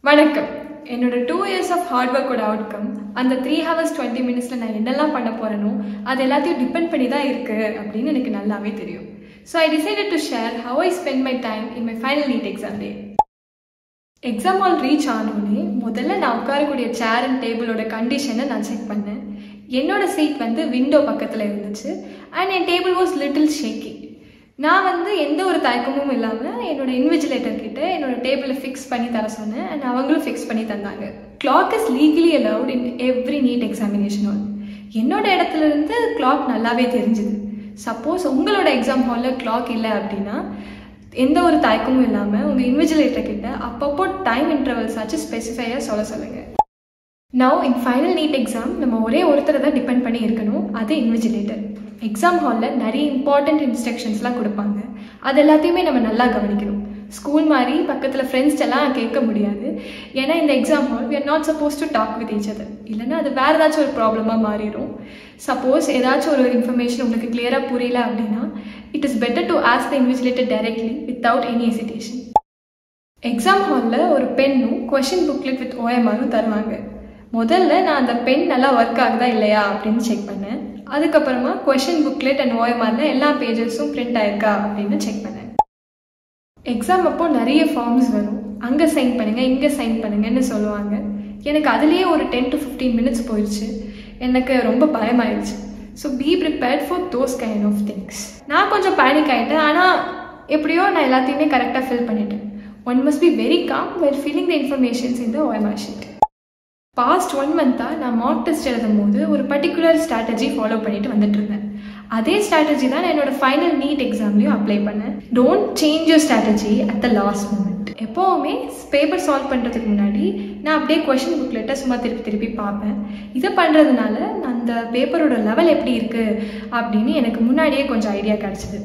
வணக்கம் என்னோட two years of hard ஒர்க்கோட அவுட்கம் அந்த த்ரீ ஹவர்ஸ் டுவெண்ட்டி மினிட்ஸில் நான் என்னெல்லாம் பண்ண போகிறேனோ அது எல்லாத்தையும் டிபெண்ட் பண்ணி தான் இருக்குது அப்படின்னு எனக்கு நல்லாவே தெரியும் so I decided to share how I spend my time in my final NEET exam day exam hall reach ஆனோடனே முதல்ல நான் உட்காரக்கூடிய சேர் அண்ட் டேபிளோட கண்டிஷனை நான் செக் பண்ணேன் என்னோட சீட் வந்து விண்டோ பக்கத்தில் இருந்துச்சு அண்ட் என் டேபிள் வாஸ் லிட்டில் ஷேக்கி நான் வந்து எந்த ஒரு தயக்கமும் இல்லாமல் என்னோட இன்விஜிலேட்டர் கிட்ட என்னோட டேபிளை ஃபிக்ஸ் பண்ணி தர சொன்னேன் அண்ட் அவங்களும் ஃபிக்ஸ் பண்ணி தந்தாங்க clock is legally allowed in every NEET examination hall என்னோட இடத்துல இருந்து கிளாக் நல்லாவே தெரிஞ்சுது சப்போஸ் உங்களோட எக்ஸாம் ஹாலில் கிளாக் இல்லை அப்படின்னா எந்த ஒரு தயக்கமும் இல்லாமல் உங்கள் இன்விஜிலேட்டர் கிட்ட அப்பப்போ டைம் இன்டர்வல்ஸ் ஆச்சு ஸ்பெசிஃபையாக சொல்ல சொல்லுங்கள் now in final NEET exam நம்ம ஒரே ஒருத்தரை தான் டிபெண்ட் பண்ணி இருக்கணும் அது இன்விஜிலேட்டர் எக்ஸாம் ஹாலில் நிறைய இம்பார்ட்டண்ட் இன்ஸ்ட்ரக்ஷன்ஸ்லாம் கொடுப்பாங்க அது எல்லாத்தையுமே நம்ம நல்லா கவனிக்கணும் ஸ்கூல் மாதிரி பக்கத்தில் ஃப்ரெண்ட்ஸ்டெல்லாம் கேட்க முடியாது ஏன்னா இந்த exam hall we are not suppose to talk with each other இல்லைன்னா அது வேறு ஏதாச்சும் ஒரு ப்ராப்ளமாக மாறிடும் சப்போஸ் ஏதாச்சும் ஒரு இன்ஃபர்மேஷன் உங்களுக்கு கிளியராக புரியல அப்படின்னா it is better to ask the invigilator directly without any hesitation exam ஹாலில் ஒரு பென்னும் கொஷின் புக்லெட் வித் ஓஎம்ஆரும் தருவாங்க முதல்ல நான் அந்த பென் நல்லா ஒர்க் ஆகுதா இல்லையா அப்படின்னு செக் பண்ணேன் அதுக்கப்புறமா கொஷின் புக்லெட் அண்ட் ஓஎம்ஆரில் எல்லா பேஜஸும் பிரிண்ட் ஆயிருக்கா அப்படின்னு செக் பண்ணேன் எக்ஸாம் அப்போ நிறைய ஃபார்ம்ஸ் வரும் அங்கே சைன் பண்ணுங்க இங்கே சைன் பண்ணுங்கன்னு சொல்லுவாங்க எனக்கு அதுலேயே ஒரு டென் டு ஃபிஃப்டீன் மினிட்ஸ் போயிடுச்சு எனக்கு ரொம்ப பயமாயிடுச்சு so be prepared for those kind of things நான் கொஞ்சம் பேனிக் ஆகிட்டேன் ஆனால் எப்படியோ நான் எல்லாத்தையுமே கரெக்டாக ஃபில் பண்ணிட்டேன் one must be very calm well feeling the informations இந்த ஓஎம்ஆர் ஷீட் பாஸ்ட் ஒன் மந்த்தாக நான் மாக் டெஸ்ட் எழுதும் போது ஒரு பர்டிகுலர் ஸ்ட்ராட்டஜி ஃபாலோ பண்ணிட்டு வந்துட்டு இருந்தேன் அதே ஸ்ட்ராட்டஜி தான் நான் என்னோட ஃபைனல் நீட் எக்ஸாம்லையும் அப்ளை பண்ணேன் don't change your strategy at the last moment எப்போவுமே பேப்பர் சால்வ் பண்ணுறதுக்கு முன்னாடி நான் அப்படியே கொஷின் புக்லெட்டை சும்மா திருப்பி திருப்பி பார்ப்பேன் இதை பண்ணுறதுனால அந்த பேப்பரோட லெவல் எப்படி இருக்குது அப்படின்னு எனக்கு முன்னாடியே கொஞ்சம் ஐடியா கிடச்சிது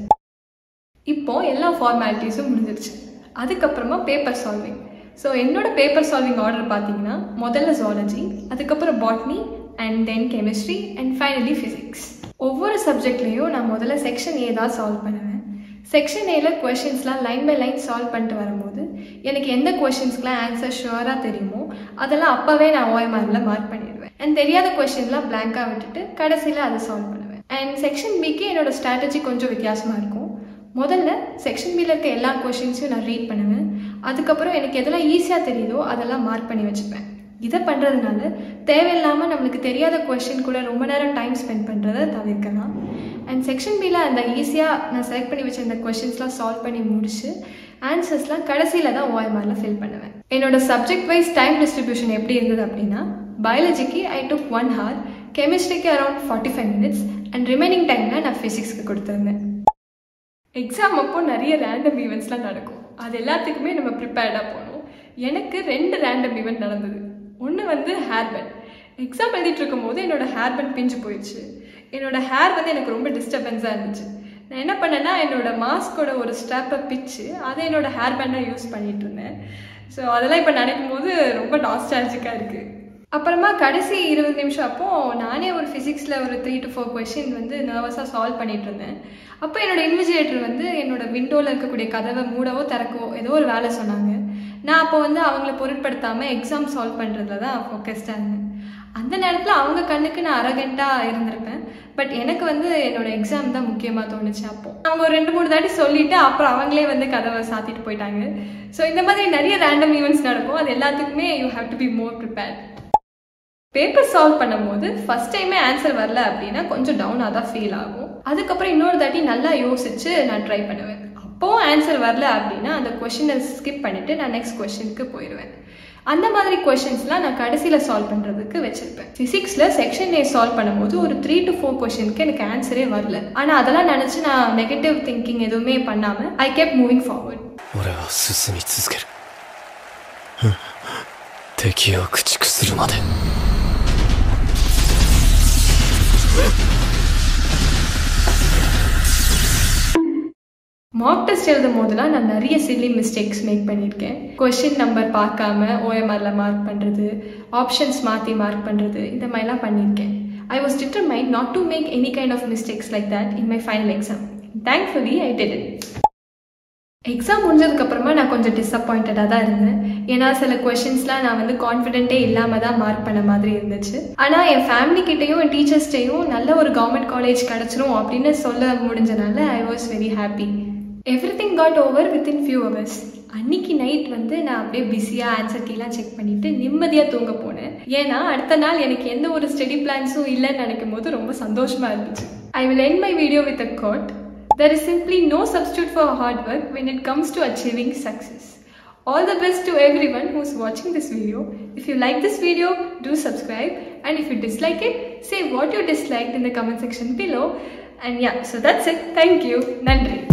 இப்போ எல்லா ஃபார்மாலிட்டிஸும் முடிஞ்சிருச்சு அதுக்கப்புறமா பேப்பர் சால்விங் ஸோ என்னோட பேப்பர் சால்விங் ஆர்டர் பார்த்தீங்கன்னா முதல்ல ஜுவாலஜி அதுக்கப்புறம் botany and then chemistry and finally physics ஒவ்வொரு சப்ஜெக்ட்லேயும் நான் முதல்ல செக்ஷன் ஏ தான் சால்வ் பண்ணுவேன் செக்ஷன் ஏல கொஷின்ஸ்லாம் லைன் பை லைன் சால்வ் பண்ணிட்டு வரும்போது எனக்கு எந்த கொஷின்ஸ்க்குலாம் ஆன்சர் ஷுவராக தெரியுமோ அதெல்லாம் அப்போவே நான் ஓஎம்ஆரில் மார்க் பண்ணிடுவேன் அண்ட் தெரியாத கொஷின்லாம் பிளாங்காக விட்டுட்டு கடைசியில் அதை சால்வ் பண்ணுவேன் அண்ட் செக்ஷன் பிக்கு என்னோட ஸ்ட்ராட்டஜி கொஞ்சம் வித்தியாசமாக இருக்கும் முதல்ல செக்ஷன் பியில் இருக்க எல்லா கொஷின்ஸையும் நான் ரீட் பண்ணுவேன் அதுக்கப்புறம் எனக்கு எதெல்லாம் ஈஸியாக தெரியுதோ அதெல்லாம் மார்க் பண்ணி வச்சுப்பேன் இதை பண்ணுறதுனால தேவையில்லாமல் நம்மளுக்கு தெரியாத கொஷின் கூட ரொம்ப நேரம் டைம் ஸ்பெண்ட் பண்ணுறதை தவிர்க்கலாம் அண்ட் செக்ஷன் பியில் அந்த ஈஸியாக நான் செலக்ட் பண்ணி வச்சிருந்த கொஷின்ஸ்லாம் சால்வ் பண்ணி முடிச்சு ஆன்சர்ஸ்லாம் கடைசியில் தான் ஓஎம்ஆரில் ஃபில் பண்ணுவேன் என்னோட சப்ஜெக்ட் வைஸ் டைம் டிஸ்ட்ரிபியூஷன் எப்படி இருந்தது அப்படின்னா பயாலஜிக்கு ஐ டுக் ஒன் ஹார் கெமிஸ்ட்ரிக்கு around forty five minutes and remaining டைமில் நான் ஃபிசிக்ஸ்க்கு கொடுத்துருந்தேன் எக்ஸாம் அப்போ நிறைய ரேண்டம் ஈவெண்ட்ஸ்லாம் நடக்கும் அது எல்லாத்துக்குமே நம்ம ப்ரிப்பேர்டாக போகணும் எனக்கு ரெண்டு ரேண்டம் ஈவெண்ட் நடந்தது ஒன்று வந்து ஹேர் பேண்ட் எக்ஸாம் எழுதிட்டு இருக்கும் போது என்னோட ஹேர் பேண்ட் பிஞ்சு போயிடுச்சு என்னோட ஹேர் வந்து எனக்கு ரொம்ப டிஸ்டர்பன்ஸாக இருந்துச்சு நான் என்ன பண்ணேன்னா என்னோட மாஸ்கோட ஒரு ஸ்ட்ராப்பை பிச்சு அதை என்னோட ஹேர் பேண்டாக யூஸ் பண்ணிட்டு இருந்தேன் ஸோ அதெல்லாம் இப்போ நினைக்கும் போது ரொம்ப நாஸ்டாலஜிக்காக இருக்குது அப்புறமா கடைசி இருபது நிமிஷம் அப்போ நானே ஒரு ஃபிசிக்ஸில் ஒரு த்ரீ டு ஃபோர் கொஷின் வந்து நர்வஸாக சால்வ் பண்ணிட்டு இருந்தேன் அப்போ என்னோட இன்விஜிலேட்டர் வந்து என்னோட விண்டோவில் இருக்கக்கூடிய கதவை மூடவோ திறக்கவோ ஏதோ ஒரு வேலை சொன்னாங்க நான் அப்போ வந்து அவங்கள பொருட்படுத்தாமல் எக்ஸாம் சால்வ் பண்ணுறதுல தான் ஃபோக்கஸ்டாக இருந்தேன் அந்த நேரத்தில் அவங்க கண்ணுக்கு நான் அரகண்ட்டாக இருந்திருப்பேன் பட் எனக்கு வந்து என்னோட எக்ஸாம் தான் முக்கியமாக தோணுச்சு அப்போ அவங்க ஒரு ரெண்டு மூணு தாட்டி சொல்லிட்டு அப்புறம் அவங்களே வந்து கதவை சாத்திட்டு போயிட்டாங்க ஸோ இந்த மாதிரி நிறைய ரேண்டம் ஈவெண்ட்ஸ் நடக்கும் அது எல்லாத்துக்குமே you have to be more prepared paper solve பண்ணும்போது ஃபர்ஸ்ட் டைமே ஆன்சர் வரல அப்படின்னா கொஞ்சம் டவுனாக தான் ஃபீல் ஆகும் அதுக்கப்புறம் இன்னொரு தாட்டி நல்லா யோசிச்சு நான் ட்ரை பண்ணுவேன் அப்போவும் ஆன்சர் வரல அப்படின்னா அந்த கொஷினை ஸ்கிப் பண்ணிட்டு நான் நெக்ஸ்ட் கொஷினுக்கு போயிடுவேன் அந்த மாதிரி கொஷின்ஸ்லாம் நான் கடைசியில் சால்வ் பண்ணுறதுக்கு வச்சிருப்பேன் ஃபிசிக்ஸில் செக்ஷன் ஏ சால்வ் பண்ணும்போது ஒரு த்ரீ டு ஃபோர் கொஷினுக்கு எனக்கு ஆன்சரே வரல ஆனால் அதெல்லாம் நினச்சி நான் நெகட்டிவ் திங்கிங் எதுவுமே பண்ணாமல் I keep moving forward 俺は進み続ける敵を駆逐するまで mock test எழுதும் போதெல்லாம் நான் நிறைய சில்லி மிஸ்டேக்ஸ் மேக் பண்ணியிருக்கேன் கொஷின் நம்பர் பார்க்காம ஓஎம்ஆரில் மார்க் பண்ணுறது ஆப்ஷன்ஸ் மாற்றி மார்க் பண்ணுறது இந்த மாதிரிலாம் பண்ணியிருக்கேன் I was determined not to make any kind of mistakes like that in my final exam thankfully I did it exam முடிஞ்சதுக்கப்புறமா நான் கொஞ்சம் டிசப்பாயிண்டடாக தான் இருந்தேன் ஏன்னா சில கொஷின்ஸ்லாம் நான் வந்து கான்ஃபிடென்ட்டே இல்லாமல் தான் மார்க் பண்ண மாதிரி இருந்துச்சு ஆனால் என் ஃபேமிலி கிட்டேயும் என் டீச்சர்ஸ்டையும் நல்ல ஒரு கவர்மெண்ட் காலேஜ் கிடச்சிரும் அப்படின்னு சொல்ல முடிஞ்சனால I was very happy everything got over within few hours அன்னைக்கு நைட் வந்து நான் அப்படியே பிஸியாக ஆன்சர் கீலாம் செக் பண்ணிட்டு நிம்மதியாக தூங்க போனேன் ஏன்னா அடுத்த நாள் எனக்கு எந்த ஒரு ஸ்டடி பிளான்ஸும் இல்லைன்னு நினைக்கும் போது ரொம்ப சந்தோஷமாக இருந்துச்சு I will end my video with a quote There is simply no substitute for hard work when it comes to achieving success. All the best to everyone who's watching this video. If you like this video, do subscribe. And if you dislike it, say what you disliked in the comment section below. And yeah, so that's it. Thank you. Nandri.